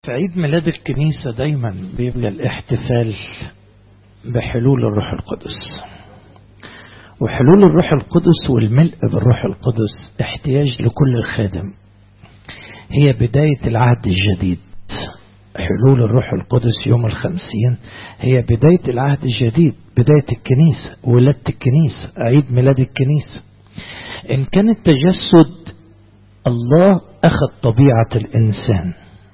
في عيد ميلاد الكنيسة دايما بيبقى الاحتفال بحلول الروح القدس وحلول الروح القدس والملء بالروح القدس احتياج لكل الخادم هي بداية العهد الجديد حلول الروح القدس يوم الخمسين هي بداية العهد الجديد بداية الكنيسة ولادة الكنيسة عيد ميلاد الكنيسة إن كان التجسد الله أخذ طبيعة الإنسان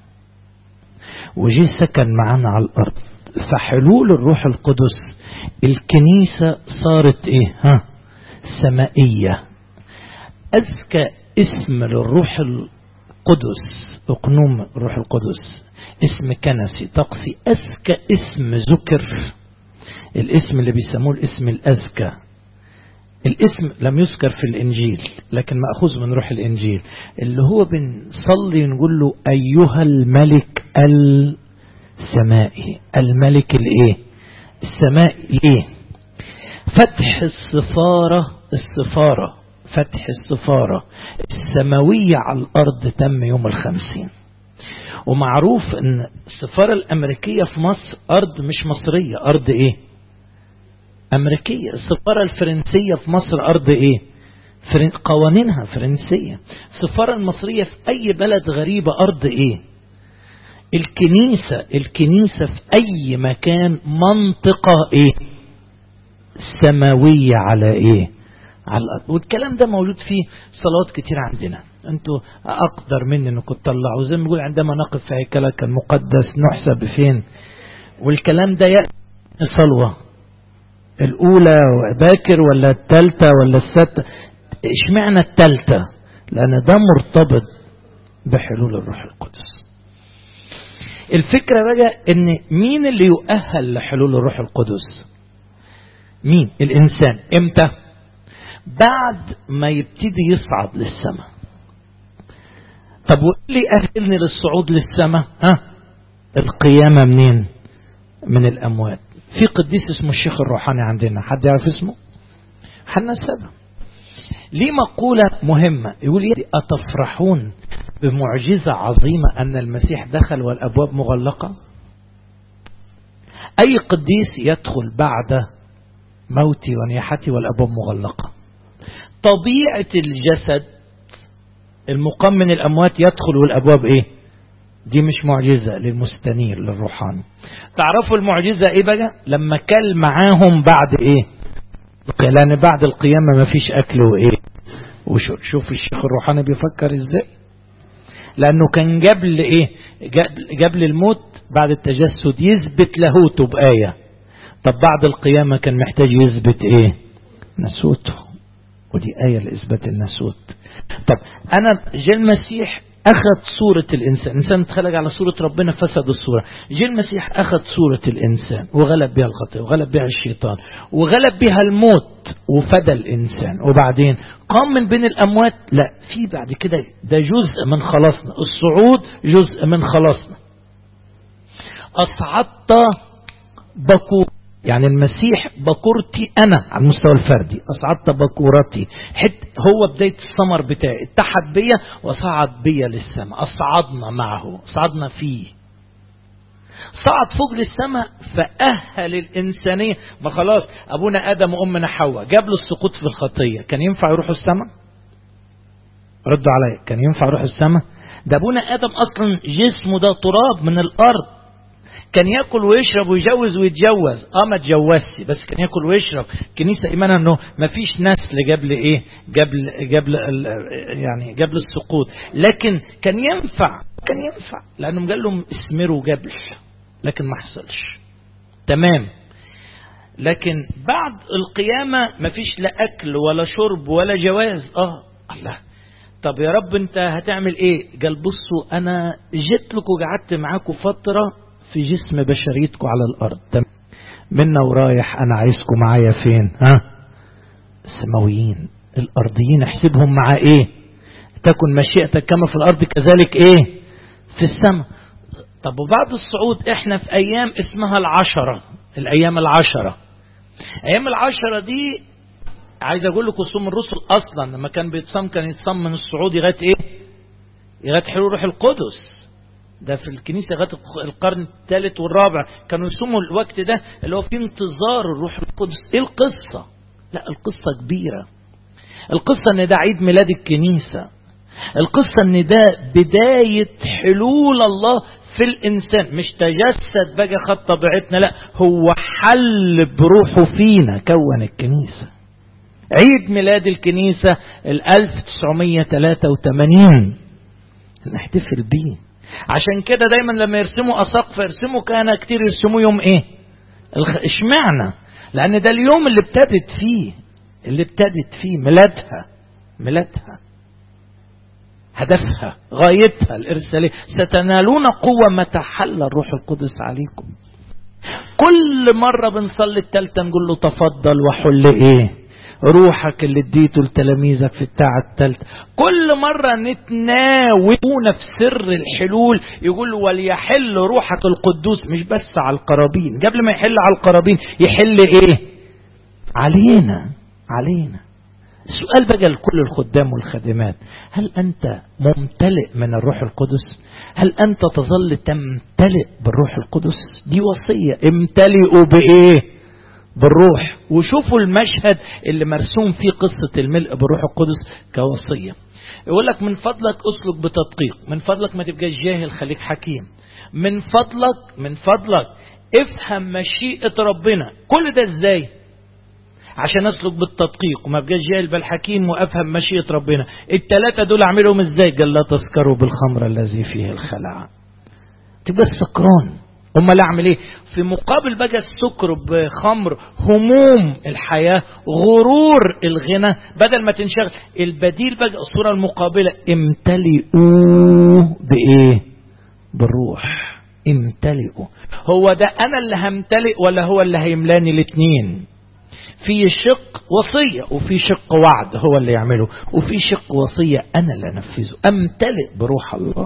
وجي سكن معانا على الأرض فحلول الروح القدس الكنيسة صارت إيه ها سمائية أذكى اسم للروح القدس أقنوم الروح القدس اسم كنسي طقسي أذكى اسم ذكر الاسم اللي بيسموه الاسم الأذكى الاسم لم يذكر في الإنجيل لكن مأخوذ من روح الإنجيل اللي هو بنصلي نقول له أيها الملك السمائي الملك الإيه السمائي ليه فتح السفارة السفارة فتح السفارة السماوية على الأرض تم يوم الخمسين ومعروف ان السفارة الامريكية في مصر ارض مش مصرية ارض ايه امريكية السفارة الفرنسية في مصر ارض ايه فرن... قوانينها فرنسية السفارة المصرية في اي بلد غريبة ارض ايه الكنيسة الكنيسة في اي مكان منطقة ايه سماوية على ايه على الارض والكلام ده موجود فيه صلوات كتير عندنا انتوا اقدر مني انكم تطلعوا زي ما بيقول عندما نقف في هيكلك المقدس نحسب فين والكلام ده يأتي صلوة الاولى باكر ولا الثالثة ولا الستة اشمعنى الثالثة لان ده مرتبط بحلول الروح القدس الفكرة بقى ان مين اللي يؤهل لحلول الروح القدس مين الانسان امتى بعد ما يبتدي يصعد للسماء طب وايه اللي أهلني للصعود للسماء ها القيامة منين من الأموات في قديس اسمه الشيخ الروحاني عندنا حد يعرف اسمه حنا السبع ليه مقولة مهمة يقول لي أتفرحون بمعجزة عظيمة أن المسيح دخل والأبواب مغلقة أي قديس يدخل بعد موتي ونياحتي والأبواب مغلقة طبيعة الجسد المقام من الأموات يدخل والأبواب إيه دي مش معجزة للمستنير للروحاني تعرفوا المعجزة إيه بقى لما كل معاهم بعد إيه لأن بعد القيامة ما فيش أكل وإيه وشرب شوف الشيخ الروحاني بيفكر إزاي لأنه كان قبل إيه قبل الموت بعد التجسد يثبت لاهوته بآية طب بعد القيامة كان محتاج يثبت إيه نسوته ودي آية لإثبات الناسوت طب أنا جاء المسيح أخذ صورة الإنسان الإنسان اتخلق على صورة ربنا فسد الصورة جاء المسيح أخذ صورة الإنسان وغلب بها الخطيئة وغلب بها الشيطان وغلب بها الموت وفدى الإنسان وبعدين قام من بين الأموات لا في بعد كده ده جزء من خلاصنا الصعود جزء من خلاصنا أصعدت بكور يعني المسيح بكورتي أنا على المستوى الفردي أصعدت بكورتي حت هو بداية الثمر بتاعي اتحد بيا وصعد بيا للسماء أصعدنا معه صعدنا فيه صعد فوق للسماء فأهل الإنسانية ما خلاص أبونا آدم وأمنا حواء جاب له السقوط في الخطية كان ينفع يروحوا السماء ردوا عليا كان ينفع يروحوا السماء ده أبونا آدم أصلا جسمه ده تراب من الأرض كان ياكل ويشرب ويجوز ويتجوز اه ما اتجوزش بس كان ياكل ويشرب كنيسه ايمانها انه ما فيش نسل قبل ايه قبل قبل يعني قبل السقوط لكن كان ينفع كان ينفع لانه قال لهم اسمروا قبل لكن ما حصلش تمام لكن بعد القيامه ما فيش لا اكل ولا شرب ولا جواز اه الله طب يا رب انت هتعمل ايه قال بصوا انا جيت لكم وقعدت معاكم فتره في جسم بشريتكم على الأرض منا ورايح أنا عايزكم معايا فين ها السماويين الأرضيين احسبهم مع إيه تكن مشيئتك كما في الأرض كذلك إيه في السماء طب وبعد الصعود احنا في أيام اسمها العشرة الأيام العشرة أيام العشرة دي عايز أقول لكم صوم الرسل أصلا لما كان بيتصام كان يتصام من الصعود لغاية إيه لغاية حلول روح القدس ده في الكنيسة لغاية القرن الثالث والرابع كانوا يسموا الوقت ده اللي هو في انتظار الروح القدس ايه القصة لا القصة كبيرة القصة ان ده عيد ميلاد الكنيسة القصة ان ده بداية حلول الله في الانسان مش تجسد بقى خد طبيعتنا لا هو حل بروحه فينا كون الكنيسة عيد ميلاد الكنيسة ال 1983 نحتفل بيه عشان كده دايما لما يرسموا أساقف يرسموا كان كتير يرسموا يوم ايه اشمعنى لان ده اليوم اللي ابتدت فيه اللي ابتدت فيه ميلادها ميلادها هدفها غايتها الإرسالية ستنالون قوة متى حل الروح القدس عليكم كل مرة بنصلي التالتة نقول له تفضل وحل ايه روحك اللي اديته لتلاميذك في الساعة الثالثة كل مرة نتناولون في سر الحلول يقول وليحل روحك القدوس مش بس على القرابين قبل ما يحل على القرابين يحل ايه علينا علينا السؤال بقى لكل الخدام والخادمات هل أنت ممتلئ من الروح القدس هل أنت تظل تمتلئ بالروح القدس دي وصية امتلئوا بإيه بالروح وشوفوا المشهد اللي مرسوم فيه قصة الملء بالروح القدس كوصية يقول لك من فضلك اسلك بتدقيق من فضلك ما تبقاش جاهل خليك حكيم من فضلك من فضلك افهم مشيئة ربنا كل ده ازاي عشان اسلك بالتدقيق وما بقاش جاهل بالحكيم وافهم مشيئة ربنا التلاتة دول اعملهم ازاي قال لا تسكروا بالخمر الذي فيه الخلع تبقى السكران امال اعمل ايه في مقابل بقى السكر بخمر هموم الحياة غرور الغنى بدل ما تنشغل البديل بقى الصورة المقابلة امتلئوا بايه بالروح امتلئوا هو ده انا اللي همتلئ ولا هو اللي هيملاني الاثنين في شق وصية وفي شق وعد هو اللي يعمله وفي شق وصية أنا اللي أنفذه أمتلئ بروح الله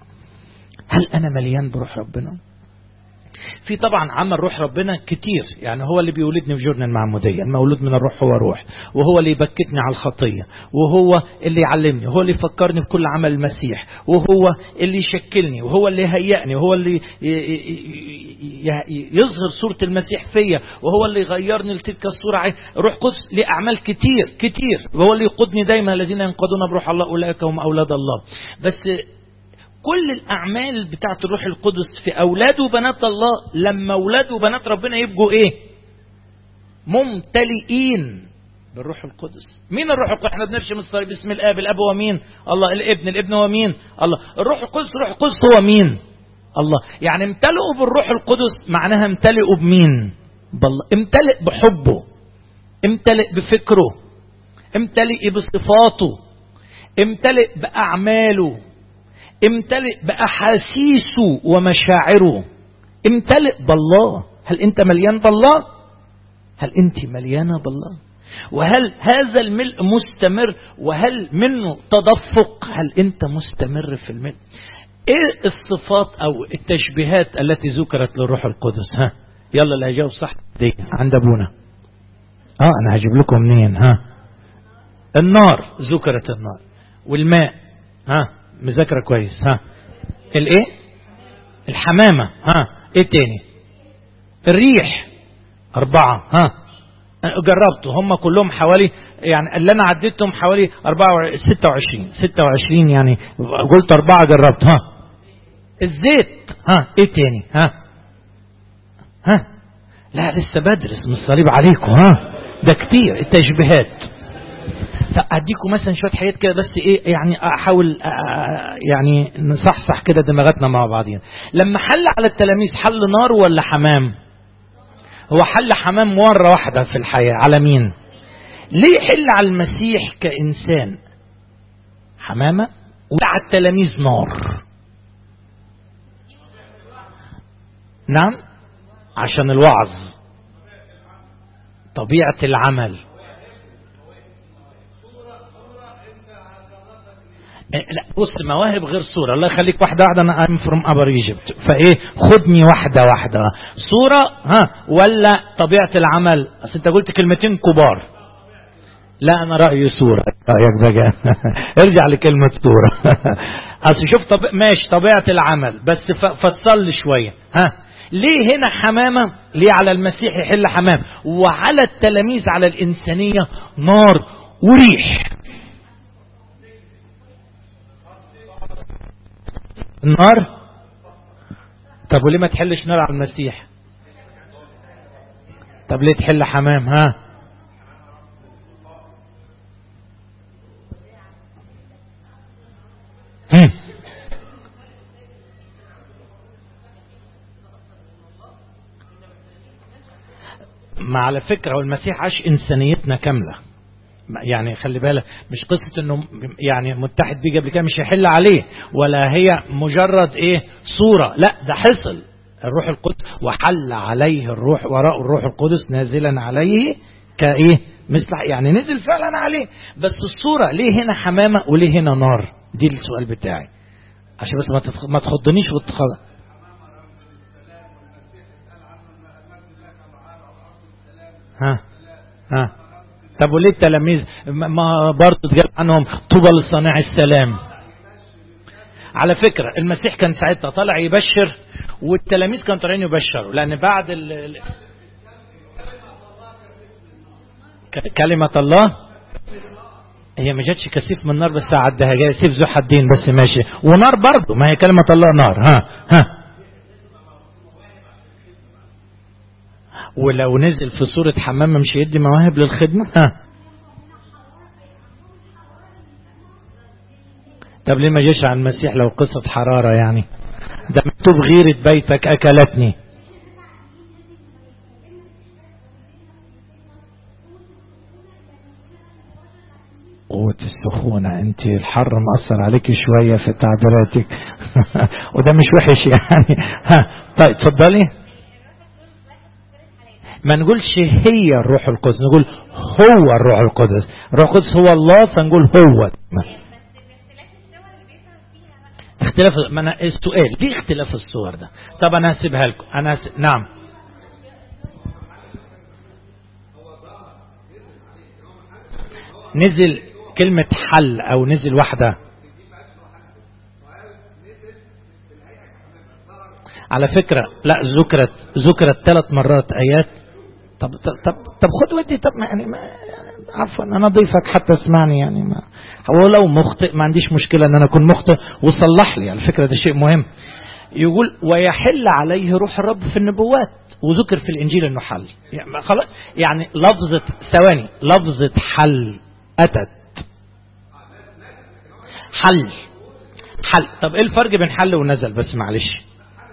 هل أنا مليان بروح ربنا في طبعا عمل روح ربنا كتير يعني هو اللي بيولدني في جرن المعمودية المولود من الروح هو روح وهو اللي يبكتني على الخطية وهو اللي يعلمني وهو اللي يفكرني بكل عمل المسيح وهو اللي يشكلني وهو اللي يهيئني وهو اللي يظهر صورة المسيح فيا وهو اللي يغيرني لتلك الصورة روح قدس ليه أعمال كتير كتير وهو اللي يقودني دايما الذين ينقضون بروح الله أولئك هم أولاد الله بس كل الأعمال بتاعت الروح القدس في أولاد وبنات الله لما أولاد وبنات ربنا يبقوا إيه ممتلئين بالروح القدس مين الروح القدس احنا بنرشم الصليب باسم الاب الاب هو مين الله الابن الابن هو مين الله الروح القدس الروح القدس هو مين الله يعني امتلئوا بالروح القدس معناها امتلئوا بمين بالله امتلئ بحبه امتلئ بفكره امتلئ بصفاته امتلئ بأعماله امتلئ بأحاسيسه ومشاعره امتلئ بالله هل انت مليان بالله هل انت مليانة بالله وهل هذا الملء مستمر وهل منه تدفق هل انت مستمر في الملء ايه الصفات او التشبيهات التي ذكرت للروح القدس ها يلا اللي هيجاوب صح دي عند ابونا اه انا هجيب لكم منين ها النار ذكرت النار والماء ها مذاكرة كويس ها الايه الحمامة ها ايه تاني الريح اربعة ها جربت هم كلهم حوالي يعني اللي انا عديتهم حوالي 4 26 26 يعني قلت اربعة جربت ها الزيت ها ايه تاني ها ها لا لسه بدرس من الصليب عليكم ها ده كتير التشبيهات اديكم مثلا شويه حاجات كده بس ايه يعني احاول يعني نصحصح كده دماغاتنا مع بعضين لما حل على التلاميذ حل نار ولا حمام هو حل حمام مره واحده في الحياه على مين ليه حل على المسيح كانسان حمامه وعلى التلاميذ نار نعم عشان الوعظ طبيعه العمل لا بص مواهب غير صورة الله يخليك واحدة واحدة أنا I'm from upper Egypt فإيه خدني واحدة واحدة صورة ها ولا طبيعة العمل أصل أنت قلت كلمتين كبار لا أنا رأيي صورة رأيك بقى ارجع لكلمة صورة اصل شوف طب ماشي طبيعة العمل بس فصل شوية ها ليه هنا حمامة ليه على المسيح يحل حمام وعلى التلاميذ على الإنسانية نار وريح النار طب وليه ما تحلش نار على المسيح طب ليه تحل حمام ها هم. ما على فكرة والمسيح عاش إنسانيتنا كاملة يعني خلي بالك مش قصة انه يعني متحد بيه قبل كده مش هيحل عليه ولا هي مجرد ايه صورة لا ده حصل الروح القدس وحل عليه الروح وراء الروح القدس نازلا عليه كايه مثل يعني نزل فعلا عليه بس الصورة ليه هنا حمامة وليه هنا نار دي السؤال بتاعي عشان بس ما تخضنيش وتخض ها ها طب وليه التلاميذ ما برضه اتقال عنهم طوبى لصانع السلام على فكرة المسيح كان ساعتها طالع يبشر والتلاميذ كانوا طالعين يبشروا لأن بعد ال... كلمة الله هي ما جاتش كثيف من نار بس عدها جاي سيف ذو حدين بس ماشي ونار برضه ما هي كلمة الله نار ها ها ولو نزل في صورة حمام مش يدي مواهب للخدمة ها طب ليه ما جيش على المسيح لو قصة حرارة يعني ده مكتوب غيرة بيتك أكلتني قوة السخونة انت الحر مأثر عليك شوية في تعبيراتك وده مش وحش يعني ها طيب اتفضلي ما نقولش هي الروح القدس نقول هو الروح القدس الروح القدس هو الله فنقول هو اختلاف ما انا السؤال ليه اختلاف الصور ده طب انا هسيبها لكم انا هسيب... نعم نزل كلمة حل او نزل واحدة على فكرة لا ذكرت ذكرت ثلاث مرات ايات طب طب طب خد ودي طب ما يعني ما عفوا انا ضيفك حتى اسمعني يعني ما هو لو مخطئ ما عنديش مشكله ان انا اكون مخطئ وصلح لي على فكره ده شيء مهم يقول ويحل عليه روح الرب في النبوات وذكر في الانجيل انه حل يعني خلاص يعني لفظه ثواني لفظه حل اتت حل حل طب ايه الفرق بين حل ونزل بس معلش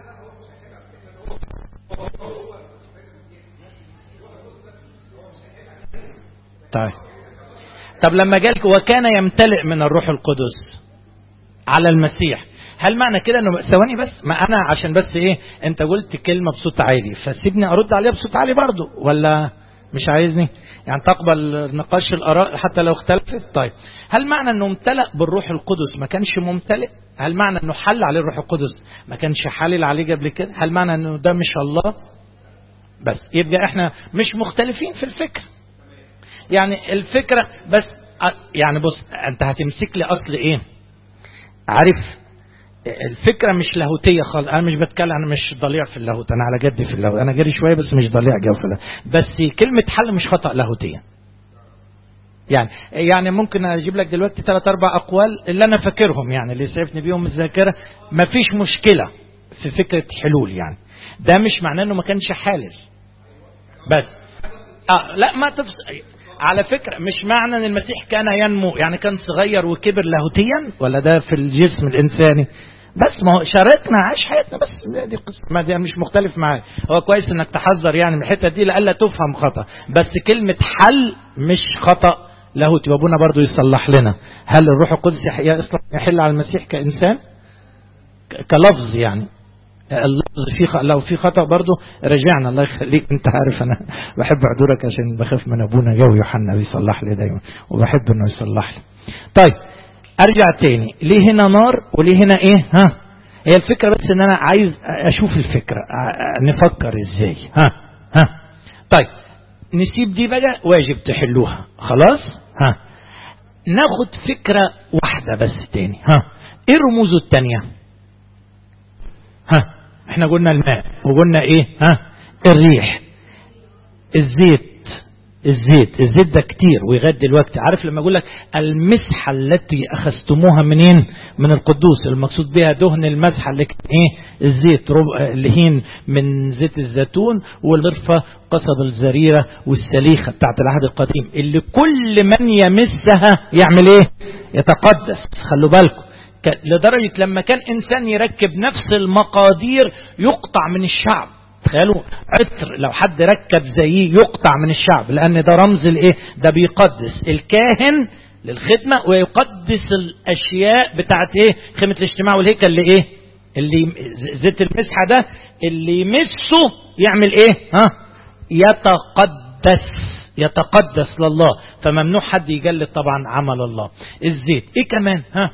طيب طب لما جالك وكان يمتلئ من الروح القدس على المسيح هل معنى كده انه ثواني بس ما انا عشان بس ايه انت قلت كلمه بصوت عالي فسيبني ارد عليها بصوت عالي برضه ولا مش عايزني يعني تقبل نقاش الاراء حتى لو اختلفت طيب هل معنى انه امتلأ بالروح القدس ما كانش ممتلئ هل معنى انه حل عليه الروح القدس ما كانش حلل عليه قبل كده هل معنى انه ده مش الله بس يبقى احنا مش مختلفين في الفكر يعني الفكرة بس يعني بص انت هتمسك لي اصل ايه عارف الفكرة مش لاهوتية خالص انا مش بتكلم انا مش ضليع في اللاهوت انا على جدي في اللاهوت انا جري شوية بس مش ضليع جو في اللاهوت بس كلمة حل مش خطأ لاهوتية يعني يعني ممكن اجيب لك دلوقتي ثلاث اربع اقوال اللي انا فاكرهم يعني اللي سيفني بيهم الذاكره مفيش مشكله في فكره حلول يعني ده مش معناه انه ما كانش حالل بس اه لا ما تفس... على فكرة مش معنى ان المسيح كان ينمو يعني كان صغير وكبر لاهوتيا ولا ده في الجسم الانساني بس ما هو شاركنا عاش حياتنا بس دي قصة ما دي مش مختلف معايا هو كويس انك تحذر يعني من الحته دي لألا تفهم خطأ بس كلمة حل مش خطأ لاهوتي وابونا برضو يصلح لنا هل الروح القدس يحل على المسيح كإنسان كلفظ يعني اللفظ في خ... لو في خطأ برضه رجعنا الله يخليك انت عارف انا بحب حضورك عشان بخاف من ابونا جو يوحنا بيصلح لي دايما وبحب انه يصلح لي طيب ارجع تاني ليه هنا نار وليه هنا ايه ها هي الفكرة بس ان انا عايز اشوف الفكرة نفكر ازاي ها ها طيب نسيب دي بقى واجب تحلوها خلاص ها ناخد فكرة واحدة بس تاني ها ايه رموزه التانية ها احنا قلنا الماء وقلنا ايه ها الريح الزيت الزيت الزيت ده كتير ويغاد دلوقتي عارف لما اقول لك المسحة التي اخذتموها منين من القدوس المقصود بها دهن المسحة اللي ايه الزيت اللي هين من زيت الزيتون والغرفة قصب الزريرة والسليخة بتاعت العهد القديم اللي كل من يمسها يعمل ايه يتقدس خلوا بالكم لدرجة لما كان انسان يركب نفس المقادير يقطع من الشعب تخيلوا عطر لو حد ركب زيه يقطع من الشعب لان ده رمز الايه ده بيقدس الكاهن للخدمة ويقدس الاشياء بتاعت ايه خيمة الاجتماع والهيكل اللي ايه اللي زيت المسحة ده اللي يمسه يعمل ايه ها يتقدس يتقدس لله فممنوع حد يجلد طبعا عمل الله الزيت ايه كمان ها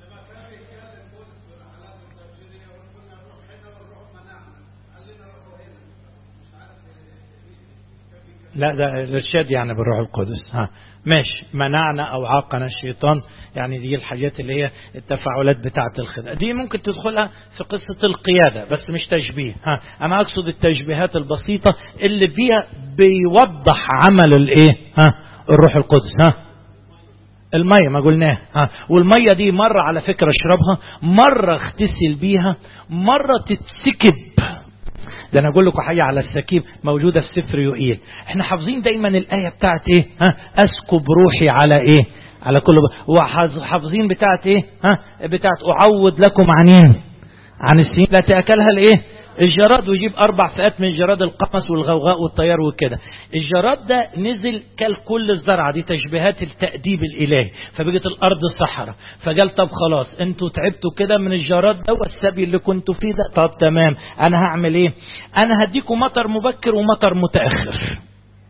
لا ده الارشاد يعني بالروح القدس ها ماشي منعنا او عاقنا الشيطان يعني دي الحاجات اللي هي التفاعلات بتاعه الخدمه دي ممكن تدخلها في قصه القياده بس مش تشبيه ها انا اقصد التشبيهات البسيطه اللي بيها بيوضح عمل الايه ها الروح القدس ها المية ما قلناه ها والمية دي مرة على فكرة اشربها مرة اغتسل بيها مرة تتسكب ده انا اقول لكم حاجه على السكيب موجوده في سفر يوئيل احنا حافظين دايما الايه بتاعت ايه ها اسكب روحي على ايه على كل وحافظين بتاعت ايه ها بتاعت اعوض لكم عن ايه عن السنين لا تاكلها الايه الجراد ويجيب اربع فئات من جراد القمص والغوغاء والطيار وكده الجراد ده نزل كل كل الزرعه دي تشبيهات التاديب الالهي فبقت الارض صحراء فقال طب خلاص انتوا تعبتوا كده من الجراد ده والسبي اللي كنتوا فيه ده طب تمام انا هعمل ايه انا هديكم مطر مبكر ومطر متاخر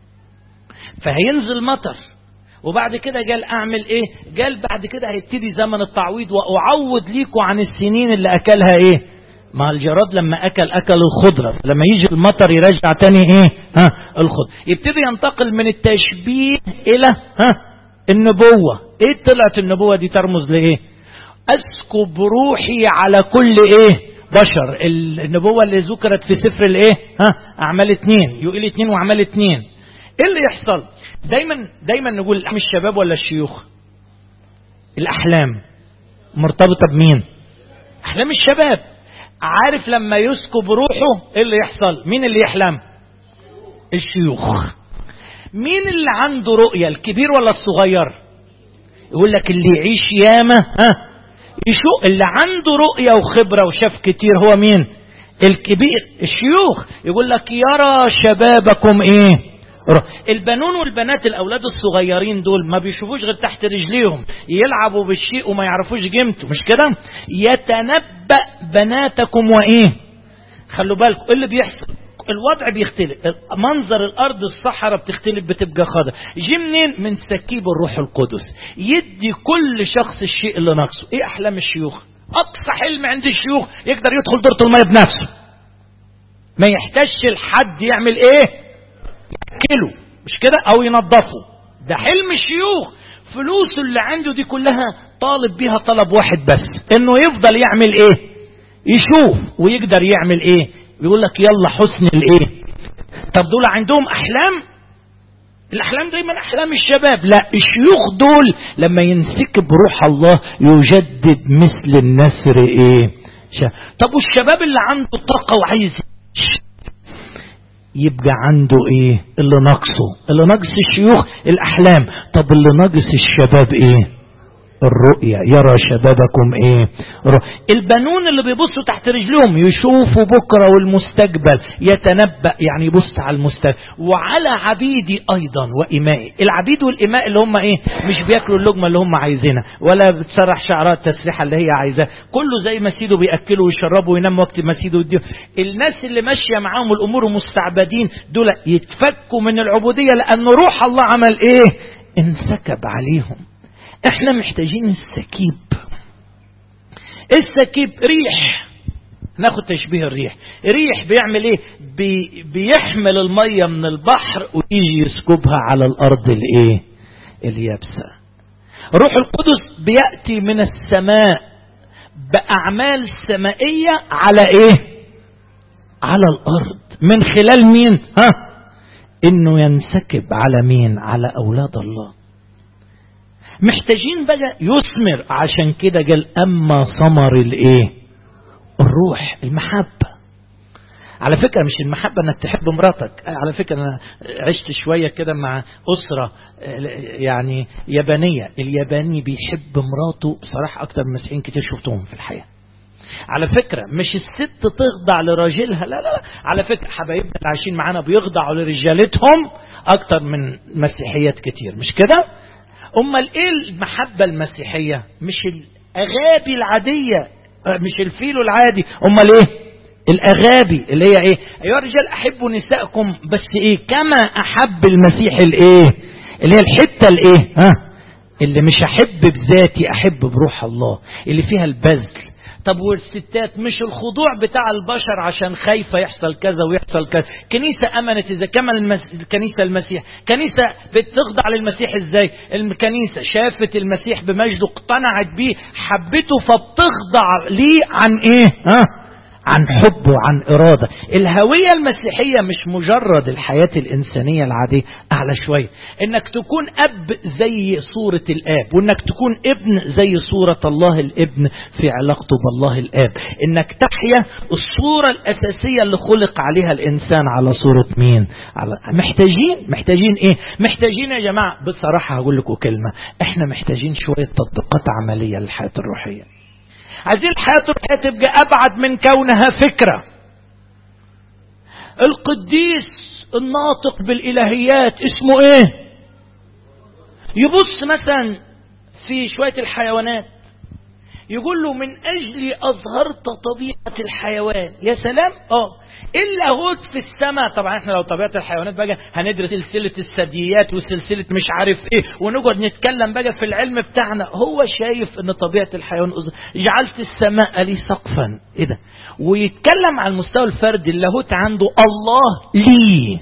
فهينزل مطر وبعد كده قال اعمل ايه قال بعد كده هيبتدي زمن التعويض واعوض ليكم عن السنين اللي اكلها ايه ما الجراد لما اكل اكل الخضرة لما يجي المطر يرجع تاني ايه ها الخضرة يبتدي ينتقل من التشبيه الى ها النبوة ايه طلعت النبوة دي ترمز لايه اسكب روحي على كل ايه بشر النبوة اللي ذكرت في سفر الايه ها اعمال اتنين يقول اتنين واعمال اتنين ايه اللي يحصل دايما دايما نقول مش الشباب ولا الشيوخ الاحلام مرتبطة بمين احلام الشباب عارف لما يسكب روحه ايه اللي يحصل مين اللي يحلم الشيوخ مين اللي عنده رؤية الكبير ولا الصغير يقول لك اللي يعيش ياما ها يشوق اللي عنده رؤية وخبرة وشاف كتير هو مين الكبير الشيوخ يقول لك يرى شبابكم ايه البنون والبنات الاولاد الصغيرين دول ما بيشوفوش غير تحت رجليهم يلعبوا بالشيء وما يعرفوش قيمته مش كده يتنبأ بناتكم وايه خلوا بالكم ايه اللي بيحصل الوضع بيختلف منظر الارض الصحراء بتختلف بتبقى خضر جه منين من سكيب الروح القدس يدي كل شخص الشيء اللي ناقصه ايه احلام الشيوخ اقصى حلم عند الشيوخ يقدر يدخل دورة المية بنفسه ما يحتاجش لحد يعمل ايه ياكله مش كده او ينظفه ده حلم الشيوخ فلوسه اللي عنده دي كلها طالب بيها طلب واحد بس انه يفضل يعمل ايه يشوف ويقدر يعمل ايه بيقول لك يلا حسن الايه طب دول عندهم احلام الاحلام دايما احلام الشباب لا الشيوخ دول لما ينسكب روح الله يجدد مثل النسر ايه طب والشباب اللي عنده طاقه وعايز يبقى عنده ايه اللي ناقصه اللي ناقص الشيوخ الاحلام طب اللي ناقص الشباب ايه الرؤية يرى شبابكم ايه البنون اللي بيبصوا تحت رجلهم يشوفوا بكرة والمستقبل يتنبأ يعني يبص على المستقبل وعلى عبيدي ايضا وامائي العبيد والاماء اللي هم ايه مش بياكلوا اللقمة اللي هم عايزينها ولا بتسرح شعرات التسريحة اللي هي عايزاه كله زي ما سيده بياكلوا ويشربوا وينام وقت ما سيده يديه الناس اللي ماشية معاهم الامور مستعبدين دول يتفكوا من العبودية لان روح الله عمل ايه انسكب عليهم احنا محتاجين السكيب السكيب ريح ناخد تشبيه الريح ريح بيعمل ايه بي بيحمل المية من البحر ويجي يسكبها على الارض الايه اليابسة روح القدس بيأتي من السماء بأعمال سمائية على ايه على الارض من خلال مين ها انه ينسكب على مين على اولاد الله محتاجين بقى يثمر عشان كده قال اما ثمر الايه الروح المحبة على فكرة مش المحبة انك تحب مراتك على فكرة انا عشت شوية كده مع اسرة يعني يابانية الياباني بيحب مراته بصراحة اكتر من مسيحيين كتير شفتهم في الحياة على فكرة مش الست تخضع لراجلها لا لا لا على فكرة حبايبنا اللي عايشين معانا بيخضعوا لرجالتهم اكتر من مسيحيات كتير مش كده امال ايه المحبة المسيحية مش الاغابي العادية مش الفيلو العادي امال ايه الاغابي اللي هي ايه ايها الرجال احبوا نسائكم بس ايه كما احب المسيح الايه اللي هي الحتة الايه ها اللي مش احب بذاتي احب بروح الله اللي فيها البذل طب والستات مش الخضوع بتاع البشر عشان خايفة يحصل كذا ويحصل كذا كنيسة أمنت إذا كما المس... الكنيسة المسيح كنيسة بتخضع للمسيح إزاي الكنيسة شافت المسيح بمجده اقتنعت بيه حبته فبتخضع ليه عن إيه ها عن حب وعن إرادة الهوية المسيحية مش مجرد الحياة الإنسانية العادية أعلى شوية إنك تكون أب زي صورة الآب وإنك تكون ابن زي صورة الله الابن في علاقته بالله الآب إنك تحيا الصورة الأساسية اللي خلق عليها الإنسان على صورة مين على محتاجين محتاجين إيه محتاجين يا جماعة بصراحة هقول لكم كلمة إحنا محتاجين شوية تطبيقات عملية للحياة الروحية عايزين الحياة الروحية تبقى أبعد من كونها فكرة القديس الناطق بالإلهيات اسمه إيه يبص مثلا في شوية الحيوانات يقول له من أجل أظهرت طبيعة الحيوان يا سلام اه اللاهوت في السماء طبعا احنا لو طبيعة الحيوانات بقى هندرس سلسلة الثدييات وسلسلة مش عارف ايه ونقعد نتكلم بقى في العلم بتاعنا هو شايف ان طبيعة الحيوان أظهر. جعلت السماء لي سقفا ايه ده ويتكلم على المستوى الفردي اللاهوت عنده الله ليه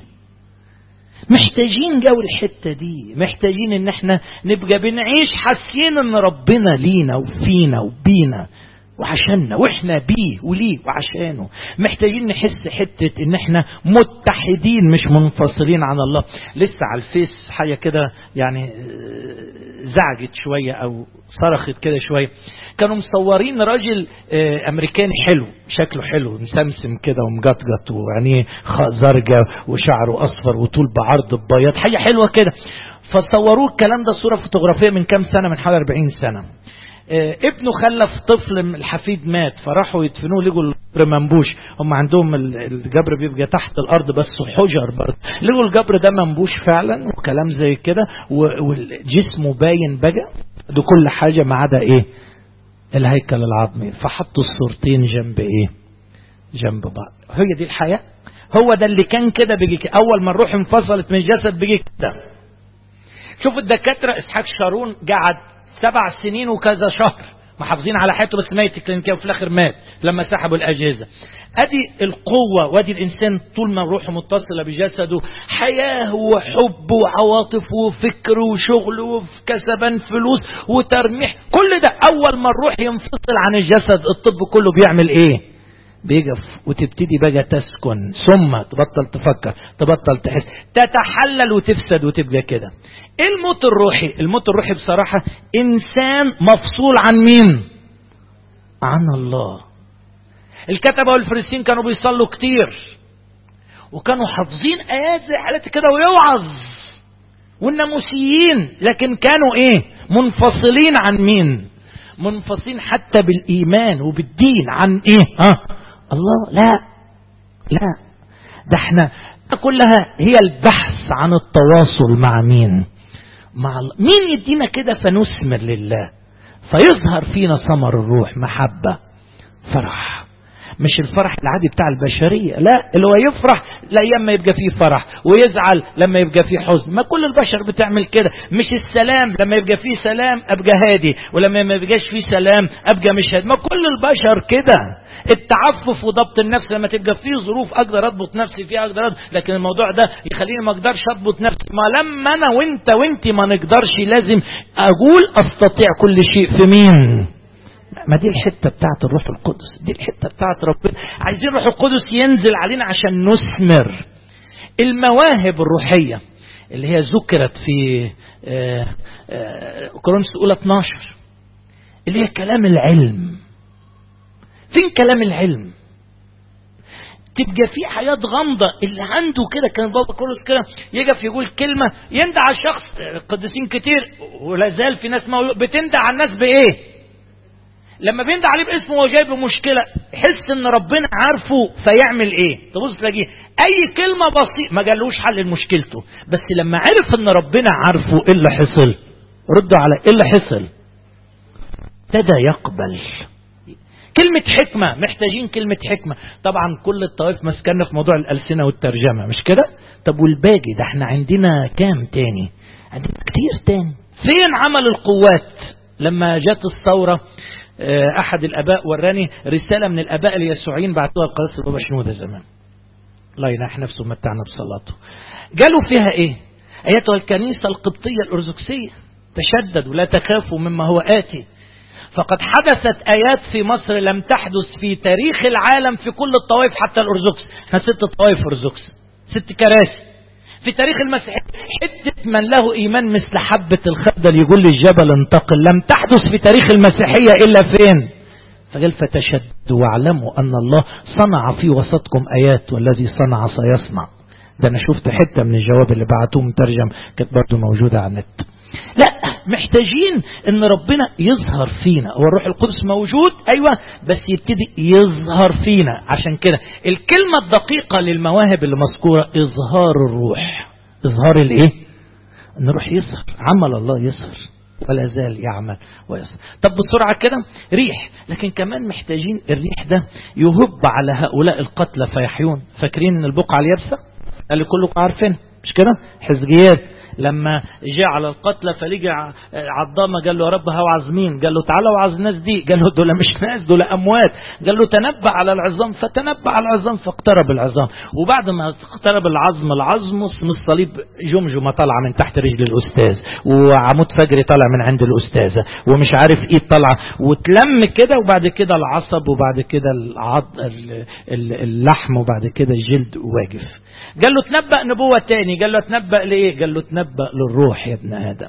محتاجين جو الحتة دي محتاجين ان احنا نبقى بنعيش حاسين ان ربنا لينا وفينا وبينا وعشاننا واحنا بيه وليه وعشانه محتاجين نحس حتة ان احنا متحدين مش منفصلين عن الله لسه على الفيس حاجة كده يعني زعجت شوية او صرخت كده شوية كانوا مصورين راجل امريكاني حلو شكله حلو مسمسم كده ومجطجط وعينيه زرقاء وشعره اصفر وطول بعرض ببياض حاجة حلوة كده فصوروه الكلام ده صورة فوتوغرافية من كام سنة من حوالي 40 سنة ابنه خلف طفل الحفيد مات فراحوا يدفنوه لقوا القبر منبوش هم عندهم الجبر بيبقى تحت الارض بس حجر برضه لقوا الجبر ده منبوش فعلا وكلام زي كده وجسمه باين بقى ده كل حاجه ما عدا ايه الهيكل العظمي فحطوا الصورتين جنب ايه جنب بعض هي دي الحياه هو ده اللي كان كده بيجي كده. اول ما الروح انفصلت من الجسد بيجي كده شوف الدكاتره اسحاق شارون قعد سبع سنين وكذا شهر محافظين على حياته بس ميت كلينيكيا وفي الاخر مات لما سحبوا الاجهزه ادي القوه وادي الانسان طول ما روحه متصله بجسده حياه وحب وعواطف وفكر وشغل وكسبان فلوس وترميح كل ده اول ما الروح ينفصل عن الجسد الطب كله بيعمل ايه بيقف وتبتدي بقى تسكن ثم تبطل تفكر تبطل تحس تتحلل وتفسد وتبقى كده ايه الموت الروحي الموت الروحي بصراحة انسان مفصول عن مين عن الله الكتبة والفريسين كانوا بيصلوا كتير وكانوا حافظين ايات زي حالات كده ويوعظ والناموسيين لكن كانوا ايه منفصلين عن مين منفصلين حتى بالايمان وبالدين عن ايه ها الله لا لا ده احنا كلها هي البحث عن التواصل مع مين مع الله مين يدينا كده فنثمر لله فيظهر فينا ثمر الروح محبة فرح مش الفرح العادي بتاع البشرية لا اللي هو يفرح الأيام ما يبقى فيه فرح ويزعل لما يبقى فيه حزن ما كل البشر بتعمل كده مش السلام لما يبقى فيه سلام أبقى هادي ولما ما يبقاش فيه سلام أبقى مش هادي ما كل البشر كده التعفف وضبط النفس لما تبقى فيه ظروف اقدر اضبط نفسي فيها اقدر أضبط. لكن الموضوع ده يخليني ما اقدرش اضبط نفسي ما لما انا وانت وانت ما نقدرش لازم اقول استطيع كل شيء في مين ما دي الحتة بتاعت الروح القدس دي الحتة بتاعت ربنا عايزين الروح القدس ينزل علينا عشان نثمر المواهب الروحية اللي هي ذكرت في كورنثوس الأولى 12 اللي هي كلام العلم فين كلام العلم تبقى في حياة غامضة اللي عنده كده كان بابا كورنثوس كده يقف يقول كلمة يندع على الشخص قديسين كتير ولا زال في ناس بتندع على الناس بإيه لما بيندع عليه باسمه وهو جايب مشكلة يحس ان ربنا عارفه فيعمل ايه تبص تلاقيه اي كلمة بسيطة ما قالوش حل لمشكلته بس لما عرف ان ربنا عارفه ايه اللي حصل ردوا على ايه اللي حصل ابتدى يقبل كلمة حكمة محتاجين كلمة حكمة طبعا كل الطوائف مسكنا في موضوع الألسنة والترجمة مش كده طب والباقي ده احنا عندنا كام تاني عندنا كتير تاني فين عمل القوات لما جت الثورة احد الاباء وراني رسالة من الاباء اليسوعيين بعتوها لقناة البابا شنودة زمان الله ينح نفسه ومتعنا بصلاته قالوا فيها ايه ايتها الكنيسة القبطية الارثوذكسية تشددوا لا تخافوا مما هو آتي فقد حدثت آيات في مصر لم تحدث في تاريخ العالم في كل الطوائف حتى الأرثوذكس احنا ست طوائف أرثوذكس ست كراسي في تاريخ المسيحية حتة من له إيمان مثل حبة الخردل يقول للجبل انتقل لم تحدث في تاريخ المسيحية إلا فين فقال فتشدوا واعلموا أن الله صنع في وسطكم آيات والذي صنع سيصنع ده أنا شفت حتة من الجواب اللي بعتوه مترجم كانت برضه موجودة على النت لا محتاجين ان ربنا يظهر فينا هو الروح القدس موجود ايوه بس يبتدي يظهر فينا عشان كده الكلمة الدقيقة للمواهب اللي مذكورة اظهار الروح اظهار الايه ان الروح يظهر عمل الله يظهر ولا زال يعمل ويظهر طب بسرعة كده ريح لكن كمان محتاجين الريح ده يهب على هؤلاء القتلى فيحيون فاكرين ان البقعة اليابسة اللي كلكم عارفين مش كده حزقيات لما جاء على القتلى فلجى عضامة قال له يا رب هوعظ مين قال له تعالى وعظ الناس دي قال له دول مش ناس دول أموات قال له تنبأ على العظام فتنبأ على العظام فاقترب العظام وبعد ما اقترب العظم العظم اسم الصليب جمجمة طالعة من تحت رجل الأستاذ وعمود فجري طالع من عند الأستاذة ومش عارف ايه طالعة وتلم كده وبعد كده العصب وبعض كده العض اللحم وبعد كده الجلد واقف قال له تنبأ نبوة تاني قال له تنبأ لإيه قال له تنبأ للروح يا ابن آدم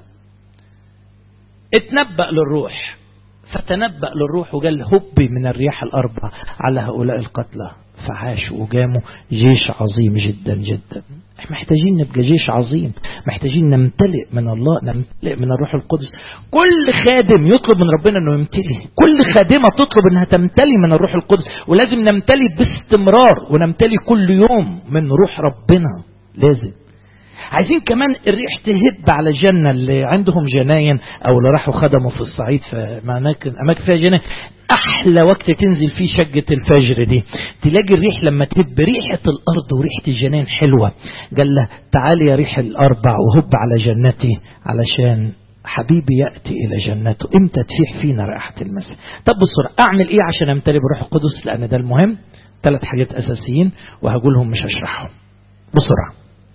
اتنبأ للروح فتنبأ للروح وقال هبي من الرياح الأربع على هؤلاء القتلى فعاشوا وقاموا جيش عظيم جدا جدا احنا محتاجين نبقى جيش عظيم محتاجين نمتلئ من الله نمتلئ من الروح القدس كل خادم يطلب من ربنا انه يمتلئ كل خادمة تطلب انها تمتلئ من الروح القدس ولازم نمتلئ باستمرار ونمتلئ كل يوم من روح ربنا لازم عايزين كمان الريح تهب على الجنة اللي عندهم جناين او اللي راحوا خدموا في الصعيد في اماكن اماكن فيها جناين احلى وقت تنزل فيه شقة الفجر دي تلاقي الريح لما تهب ريحة الارض وريحة الجناين حلوة قال له تعالي يا ريح الاربع وهب على جنتي علشان حبيبي يأتي إلى جنته إمتى تفيح فينا رائحة المسيح طب بسرعة أعمل إيه عشان أمتلي بروح القدس لأن ده المهم ثلاث حاجات أساسيين وهقولهم مش هشرحهم بسرعة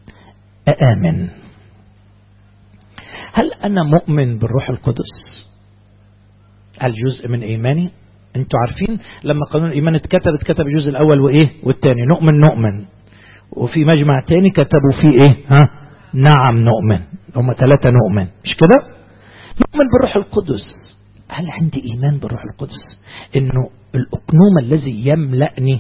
أآمن هل أنا مؤمن بالروح القدس هل جزء من إيماني أنتوا عارفين لما قانون الإيمان اتكتب اتكتب الجزء الأول وإيه والتاني نؤمن نؤمن وفي مجمع تاني كتبوا فيه إيه ها نعم نؤمن هم ثلاثة نؤمن مش كده نؤمن بالروح القدس هل عندي إيمان بالروح القدس إنه الأقنوم الذي يملأني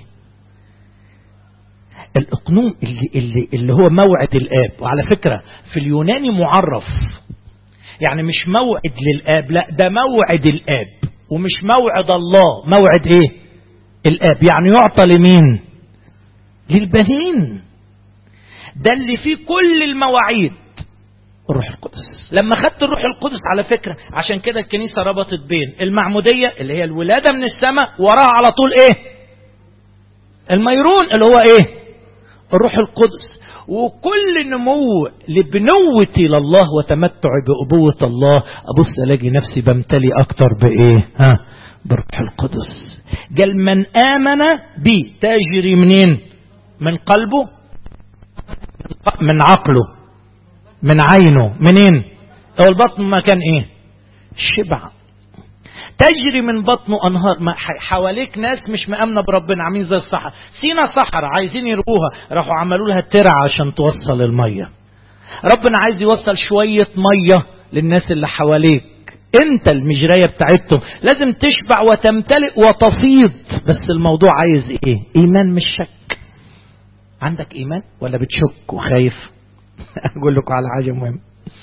الأقنوم اللي, اللي, اللي هو موعد الآب وعلى فكرة في اليوناني معرف يعني مش موعد للآب لا ده موعد الآب ومش موعد الله موعد ايه الآب يعني يعطى لمين للبنين ده اللي فيه كل المواعيد الروح القدس لما خدت الروح القدس على فكرة عشان كده الكنيسة ربطت بين المعمودية اللي هي الولادة من السماء وراها على طول ايه الميرون اللي هو ايه الروح القدس وكل نمو لبنوتي لله وتمتعي بأبوة الله أبص ألاقي نفسي بمتلي أكتر بإيه ها بالروح القدس قال من آمن بي تجري منين من قلبه من عقله من عينه منين هو البطن مكان ايه الشبع تجري من بطنه انهار ما حواليك ناس مش مأمنة بربنا عاملين زي الصحراء سينا صحراء عايزين يروها راحوا عملوا لها ترعة عشان توصل المية ربنا عايز يوصل شوية مية للناس اللي حواليك انت المجرية بتاعتهم لازم تشبع وتمتلئ وتفيض بس الموضوع عايز ايه ايمان مش شك عندك ايمان ولا بتشك وخايف اقول لكم على حاجة مهمة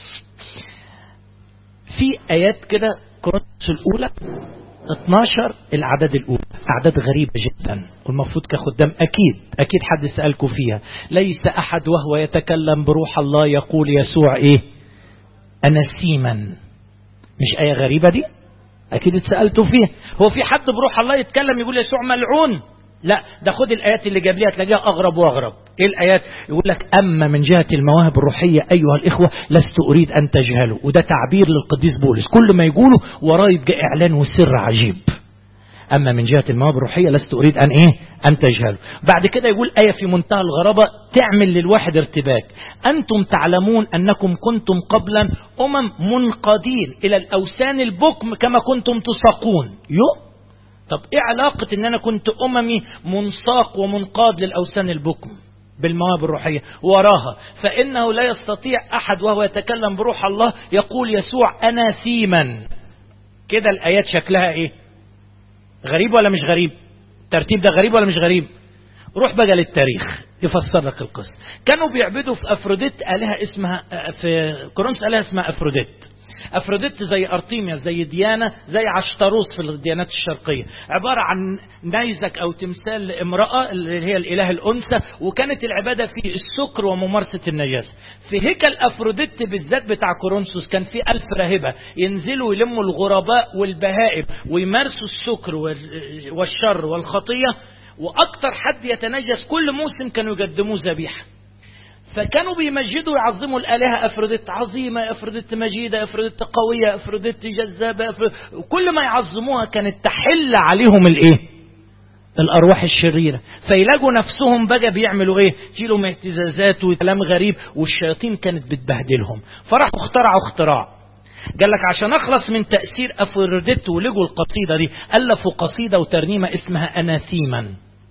في ايات كده كورنثوس الاولى 12 الاعداد الاولى اعداد غريبة جدا والمفروض كخدام اكيد اكيد حد سألكم فيها ليس احد وهو يتكلم بروح الله يقول يسوع ايه انا سيما مش ايه غريبة دي اكيد اتسألتوا فيها هو في حد بروح الله يتكلم يقول يسوع ملعون لا ده خد الآيات اللي جاب ليها تلاقيها أغرب وأغرب إيه الآيات يقول لك أما من جهة المواهب الروحية أيها الإخوة لست أريد أن تجهلوا وده تعبير للقديس بولس كل ما يقوله وراه يبقى إعلان وسر عجيب أما من جهة المواهب الروحية لست أريد أن إيه أن تجهلوا بعد كده يقول آية في منتهى الغرابة تعمل للواحد ارتباك أنتم تعلمون أنكم كنتم قبلا أمم منقادين إلى الأوثان البكم كما كنتم تساقون يو طب ايه علاقة ان انا كنت اممي منساق ومنقاد للاوثان البكم بالمواهب الروحية وراها فانه لا يستطيع احد وهو يتكلم بروح الله يقول يسوع انا ثيما كده الايات شكلها ايه غريب ولا مش غريب الترتيب ده غريب ولا مش غريب روح بقى للتاريخ يفسر لك القصة كانوا بيعبدوا في افروديت الهة اسمها في كورنثوس الهة اسمها افروديت افروديت زي ارتيميا زي ديانا زي عشتروس في الديانات الشرقيه عباره عن نيزك او تمثال لامراه اللي هي الاله الانثى وكانت العباده في السكر وممارسه النجاسه في هيكل افروديت بالذات بتاع كورنثوس كان في ألف راهبه ينزلوا يلموا الغرباء والبهائم ويمارسوا السكر والشر والخطيه واكثر حد يتنجس كل موسم كانوا يقدموه ذبيحه فكانوا بيمجدوا ويعظموا الآلهة أفروديت عظيمة أفروديت مجيدة أفروديت قوية أفروديت جذابة أفروديت وكل ما يعظموها كانت تحل عليهم الإيه الأرواح الشريرة فيلاقوا نفسهم بقى بيعملوا إيه يجيلهم اهتزازات وكلام غريب والشياطين كانت بتبهدلهم فراحوا اخترعوا اختراع قال لك عشان اخلص من تأثير أفروديت ولقوا القصيدة دي ألفوا قصيدة وترنيمة اسمها أناثيما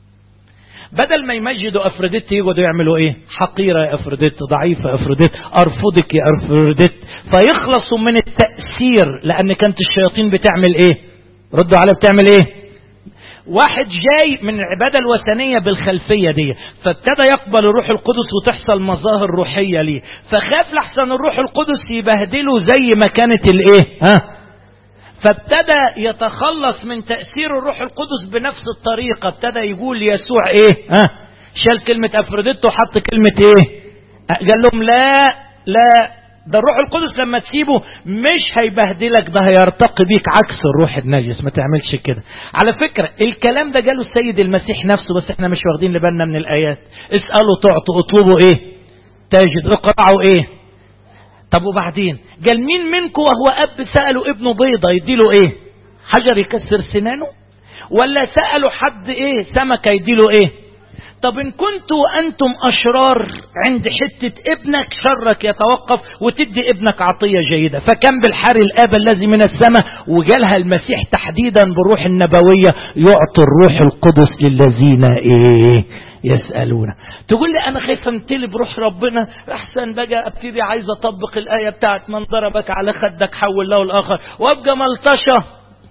بدل ما يمجدوا افروديت يقعدوا يعملوا ايه حقيرة يا افروديت ضعيفة يا افروديت ارفضك يا افروديت فيخلصوا من التأثير لان كانت الشياطين بتعمل ايه ردوا على بتعمل ايه واحد جاي من العبادة الوثنية بالخلفية دي فابتدى يقبل الروح القدس وتحصل مظاهر روحية ليه فخاف لحسن الروح القدس يبهدله زي ما كانت الايه ها فابتدى يتخلص من تأثير الروح القدس بنفس الطريقة ابتدى يقول يسوع ايه ها شال كلمة افروديت وحط كلمة ايه قال لهم لا لا ده الروح القدس لما تسيبه مش هيبهدلك ده هيرتقي بيك عكس الروح النجس ما تعملش كده على فكرة الكلام ده جاله السيد المسيح نفسه بس احنا مش واخدين لبالنا من الايات اسألوا تعطوا اطلبوا ايه تجد اقرعوا ايه طب وبعدين قال مين منكم وهو اب سألوا ابنه بيضة يديله ايه حجر يكسر سنانه ولا سألوا حد ايه سمكة يديله ايه طب ان كنتوا انتم اشرار عند حتة ابنك شرك يتوقف وتدي ابنك عطية جيدة فكم بالحر الاب الذي من السماء وجالها المسيح تحديدا بالروح النبوية يعطي الروح القدس للذين ايه يسألون تقول لي انا خايف امتلي بروح ربنا احسن بقى ابتدي عايز اطبق الاية بتاعت من ضربك على خدك حول له الاخر وابقى ملطشة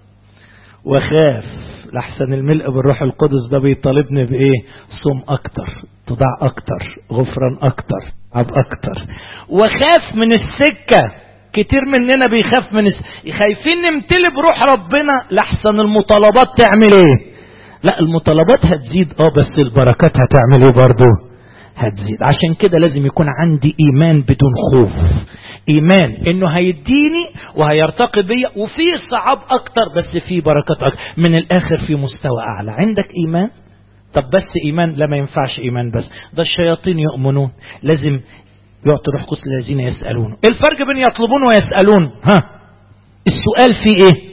وخاف لحسن الملء بالروح القدس ده بيطالبني بايه صوم اكتر تضاع اكتر غفران اكتر عب اكتر وخاف من السكة كتير مننا بيخاف من الس... خايفين نمتلي بروح ربنا لحسن المطالبات تعمل ايه لا المطالبات هتزيد اه بس البركات هتعمل ايه برضه هتزيد عشان كده لازم يكون عندي ايمان بدون خوف ايمان انه هيديني وهيرتقي بيا وفي صعاب اكتر بس في بركات اكتر من الاخر في مستوى اعلى عندك ايمان طب بس ايمان لا ما ينفعش ايمان بس ده الشياطين يؤمنون لازم يعطي روح قدس الذين يسالون ايه الفرق بين يطلبون ويسالون ها السؤال فيه ايه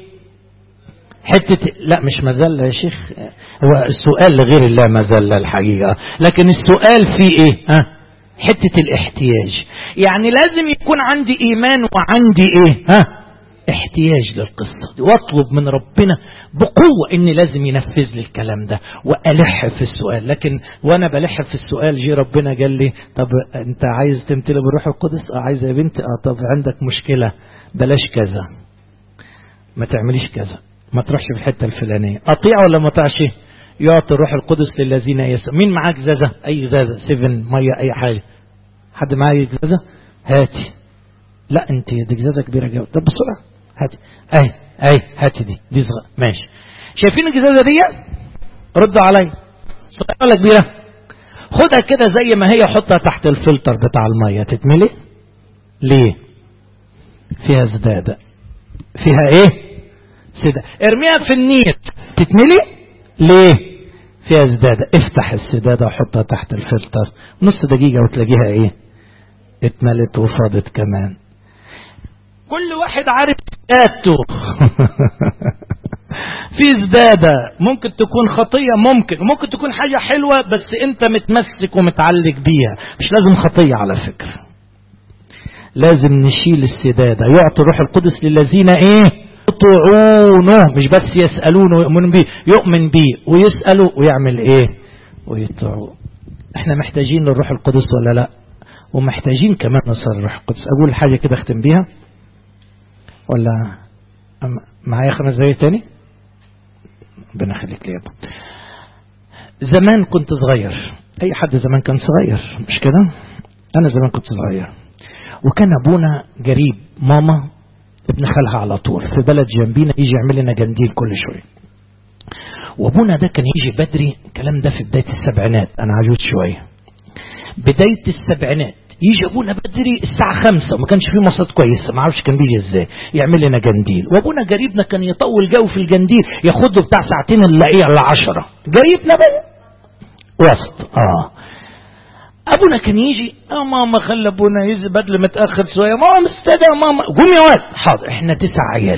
حتة لا مش مزلة يا شيخ هو السؤال لغير الله مزلة الحقيقة لكن السؤال فيه ايه ها حتة الاحتياج يعني لازم يكون عندي ايمان وعندي ايه ها احتياج للقصة دي واطلب من ربنا بقوة ان لازم ينفذ لي الكلام ده والح في السؤال لكن وانا بلح في السؤال جي ربنا قال لي طب انت عايز تمتلي بالروح القدس اه عايز يا بنتي اه طب عندك مشكلة بلاش كذا ما تعمليش كذا ما تروحش في الحتة الفلانية اطيع ولا ما اطيعش يعطي الروح القدس للذين يسأل مين معاك زازة اي زازة سيفن مية اي حاجة حد معايا زازة هاتي لا انت دي جزازة كبيرة جدا طب بسرعة هاتي اي اي هاتي دي دي صغيرة ماشي شايفين الجزازة دي ردوا علي صغيرة ولا كبيرة خدها كده زي ما هي حطها تحت الفلتر بتاع المية تتملي ليه فيها زدادة فيها ايه سدادة ارميها في النيل تتملي ليه فيها زدادة افتح السدادة وحطها تحت الفلتر نص دقيقة وتلاقيها ايه اتملت وفاضت كمان كل واحد عارف ذاته في زدادة ممكن تكون خطية ممكن ممكن تكون حاجة حلوة بس انت متمسك ومتعلق بيها مش لازم خطية على فكرة لازم نشيل السدادة يعطي روح القدس للذين ايه يطيعونه مش بس يسألونه ويؤمن بيه يؤمن بيه ويسأله ويعمل ايه ويطيعوه احنا محتاجين للروح القدس ولا لا ومحتاجين كمان نصر الروح القدس اقول حاجة كده اختم بيها ولا معايا خمس دقايق تاني ربنا يخليك لي يا زمان كنت صغير اي حد زمان كان صغير مش كده انا زمان كنت صغير وكان ابونا قريب ماما ابن خالها على طول في بلد جنبينا يجي يعمل لنا جنديل كل شويه وابونا ده كان يجي بدري الكلام ده في بدايه السبعينات انا عجوز شويه بدايه السبعينات يجي ابونا بدري الساعة خمسة وما كانش فيه مواصلات كويسة ما اعرفش كان بيجي ازاي يعمل لنا جنديل وابونا قريبنا كان يطول جو في الجنديل ياخده بتاع ساعتين الا ايه الا عشرة قريبنا بقى وسط اه ابونا كان يجي اه ماما خلى ابونا يجي بدل متاخر شويه ماما مستدى يا ماما قوم يا واد حاضر احنا تسع عيال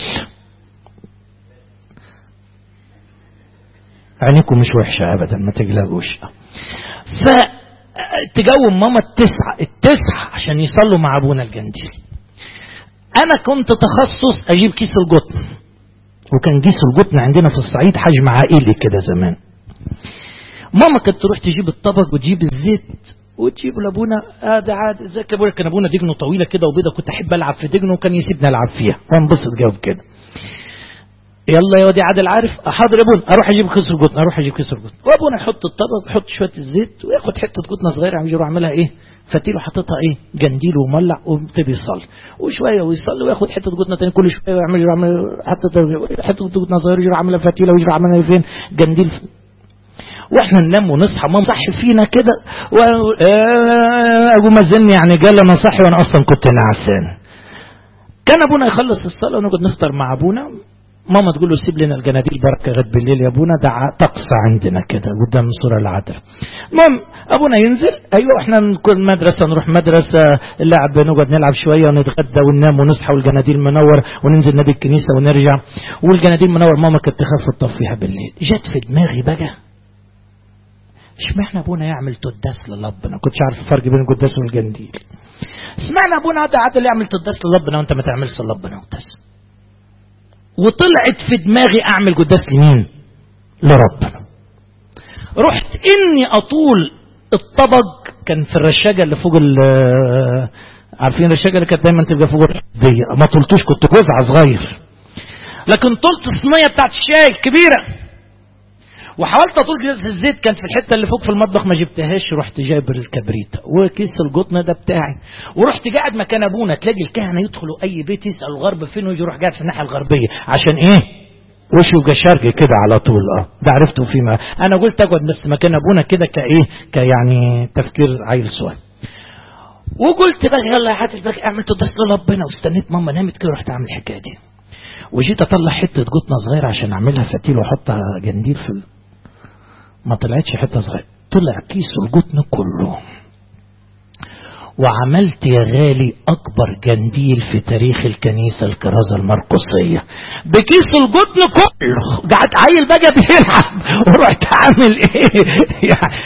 عينيكم مش وحشه ابدا ما تقلقوش ف تجوم ماما التسعة التسعة عشان يصلوا مع ابونا الجنديل انا كنت تخصص اجيب كيس القطن وكان كيس القطن عندنا في الصعيد حجم عائلي كده زمان ماما كانت تروح تجيب الطبق وتجيب الزيت وتجيب لابونا هذا آه عاد ازيك يا ابونا كان ابونا دجنه طويله كده وبيضه كنت احب العب في دجنه وكان يسيبني العب فيها وانبسط جاوب كده يلا يا ودي عادل عارف حاضر يا ابونا اروح اجيب كيس القطن اروح اجيب كيس القطن وابونا يحط الطبق يحط شويه الزيت وياخد حته قطنه صغيره عم يروح عاملها ايه فتيله حاططها ايه جنديل ومولع ويبتدي يصلي وشويه ويصلي وياخد حته قطنه تاني كل شويه ويعمل يروح عامل حته حته قطنه صغيره يروح عاملها فتيله ويروح عاملها فين جنديل واحنا ننام ونصحى ماما صحي فينا كده ابو مازن يعني قال انا صحي وانا اصلا كنت نعسان كان ابونا يخلص الصلاه ونقعد نفطر مع ابونا ماما تقول له سيب لنا الجناديل بركه غد بالليل يا ابونا ده طقس عندنا كده قدام سوره العذراء المهم ابونا ينزل ايوه احنا كل مدرسه نروح مدرسه اللعب نقعد نلعب شويه ونتغدى وننام ونصحى والجناديل منور وننزل نادي الكنيسه ونرجع والجناديل منور ماما كانت تخاف تطفيها بالليل جت في دماغي بقى اشمعنى ابونا يعمل تداس لربنا كنتش عارف الفرق بين القداس والجنديل اشمعنى ابونا ده عادل يعمل تداس لربنا وانت ما تعملش لربنا قداس وطلعت في دماغي اعمل قداس لمين لربنا رحت اني اطول الطبق كان في الرشاقه اللي فوق عارفين الرشاقه اللي كانت دايما تبقى فوق دي ما طلتوش كنت جزعه صغير لكن طلت الصينيه بتاعت الشاي كبيره وحاولت اطول كيس الزيت كان في الحته اللي فوق في المطبخ ما جبتهاش رحت جايب الكبريت وكيس القطن ده بتاعي ورحت قاعد مكان ابونا تلاقي الكهنه يدخلوا اي بيت يسالوا الغرب فين ويجي يروح قاعد في الناحيه الغربيه عشان ايه وشه يبقى شرقي كده على طول اه ده عرفته فيما انا قلت اقعد بس مكان ابونا كده كايه كيعني تفكير عيل صغير وقلت بقى يلا يا حاتف بقى اعمل تدرس لربنا واستنيت ماما نامت كده رحت اعمل الحكايه دي وجيت اطلع حته قطنه صغيره عشان اعملها فتيل واحطها جنديل في ال... ما طلعتش حته صغيره طلع كيس القطن كله وعملت يا غالي اكبر جنديل في تاريخ الكنيسه الكرازه المرقصيه بكيس القطن كله قعدت عيل بقى بيلعب ورحت عامل ايه يعني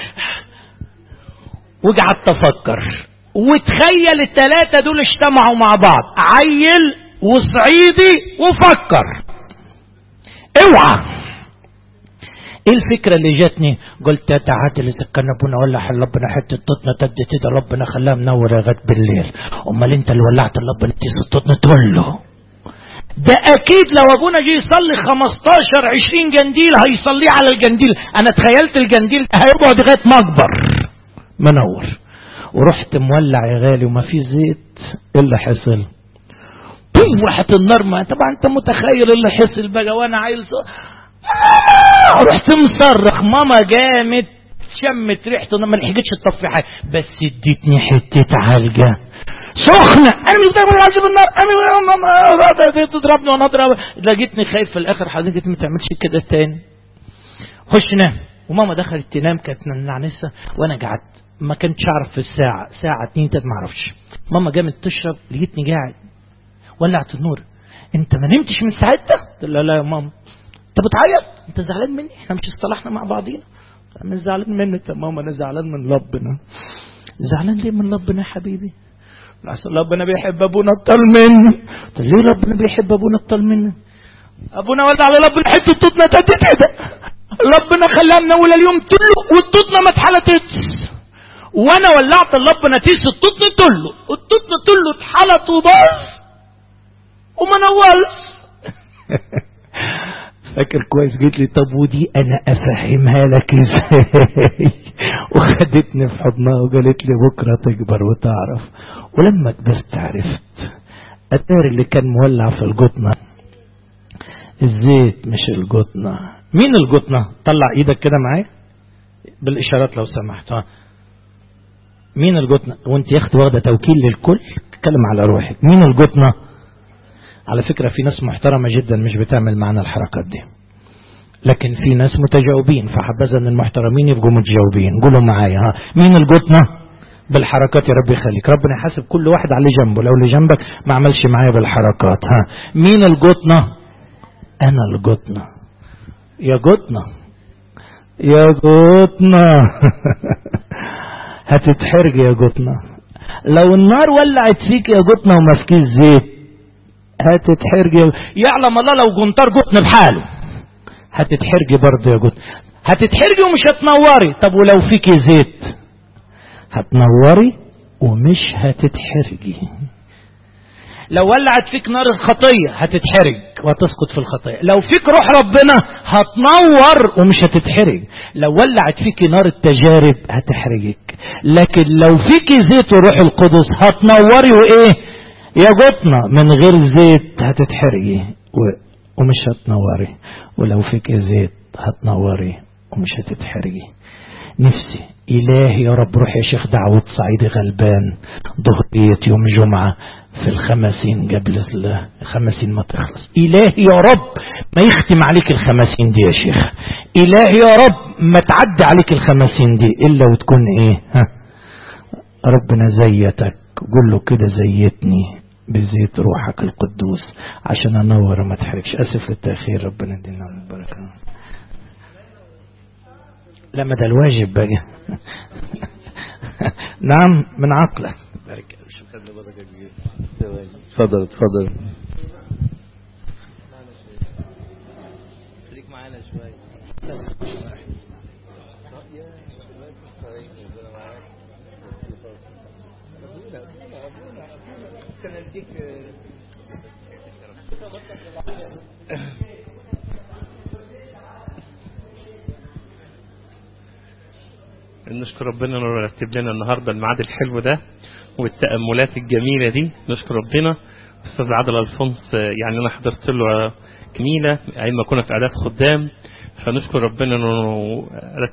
وقعدت افكر وتخيل الثلاثه دول اجتمعوا مع بعض عيل وصعيدي وفكر اوعى ايه الفكرة اللي جاتني قلت يا تعادل اذا كان ابونا ولع ربنا حتة ططنا تدت ده ربنا خلاها منورة لغاية بالليل امال انت اللي ولعت ربنا تيس الططنا تقول له ده اكيد لو ابونا جه يصلي 15 20 جنديل هيصليه على الجنديل انا تخيلت الجنديل هيقعد لغايه ما اكبر منور ورحت مولع يا غالي وما في زيت ايه اللي حصل بوم راحت النار ما طبعا انت متخيل اللي حصل بقى وانا عايز رحت مصرخ ماما جامد شمت ريحته ما لحقتش تطفي حاجه بس اديتني حته علقه سخنة انا مش دايما العذاب النار انا تضربني وانا اضرب لقيتني خايف في الاخر حضرتك ما تعملش كده تاني خش نام وماما دخلت تنام كانت نعنسه وانا قعدت ما كنتش اعرف في الساعه ساعه اتنين تلاته ما اعرفش ماما قامت تشرب لقيتني قاعد ولعت النور انت ما نمتش من ساعتها لا لا يا ماما انت بتعيط انت زعلان مني احنا مش اصطلحنا مع بعضينا انا مش زعلان منك يا ماما انا زعلان من ربنا زعلان ليه من ربنا يا حبيبي عشان ربنا بيحب ابونا اكتر مني طب ليه ربنا بيحب ابونا اكتر مني ابونا ولد على ربنا حته التوتنا تدت كده ربنا خلاها من اول اليوم تلو والتوتنا ما اتحلتتش وانا ولعت ربنا تيس التوتنا تلو التوتنا تلو اتحلت وباظ وما نورش فاكر كويس جيت لي طب ودي انا افهمها لك ازاي وخدتني في حضنها وقالت لي بكره تكبر وتعرف ولما كبرت عرفت الدار اللي كان مولع في الجطنة الزيت مش الجطنة مين الجطنة طلع ايدك كده معايا بالاشارات لو سمحت ها مين الجطنة وانت يا اختي واخده توكيل للكل تتكلم على روحك مين الجطنة على فكرة في ناس محترمة جدا مش بتعمل معنا الحركات دي لكن في ناس متجاوبين فحبذا ان المحترمين يبقوا متجاوبين قولوا معايا ها مين الجطنة بالحركات يا رب يخليك ربنا يحاسب كل واحد على جنبه لو اللي جنبك ما عملش معايا بالحركات ها مين الجطنة انا الجطنة يا جطنة يا جطنة هتتحرج يا جطنة لو النار ولعت فيك يا جطنة وماسكين زيت هتتحرجي يعلم الله لو جنطار جطن بحاله هتتحرجي برضه يا جطن هتتحرجي ومش هتنوري طب ولو فيكي زيت هتنوري ومش هتتحرجي لو ولعت فيك نار الخطية هتتحرج وهتسقط في الخطية لو فيك روح ربنا هتنور ومش هتتحرج لو ولعت فيك نار التجارب هتحرجك لكن لو فيك زيت وروح القدس هتنوري وايه يا جطنة من غير زيت هتتحرقي ومش هتنوري ولو فيك زيت هتنوري ومش هتتحرقي نفسي إلهي يا رب روح يا شيخ دعوة صعيدي غلبان ظهرية يوم جمعة في الخمسين قبل الخمسين ما تخلص إلهي يا رب ما يختم عليك الخمسين دي يا شيخ إلهي يا رب ما تعدي عليك الخمسين دي إلا وتكون إيه ها ربنا زيتك قول له كده زيتني بزيت روحك القدوس عشان انور وما تحركش اسف للتاخير ربنا يدينا البركه لما ده الواجب بقى نعم من عقلك بارك اتفضل اتفضل خليك معانا شويه نشكر ربنا انه رتب لنا النهارده الميعاد الحلو ده والتأملات الجميلة دي نشكر ربنا أستاذ عادل الفونس يعني أنا حضرت له جميلة أيام ما كنا في إعداد خدام فنشكر ربنا إنه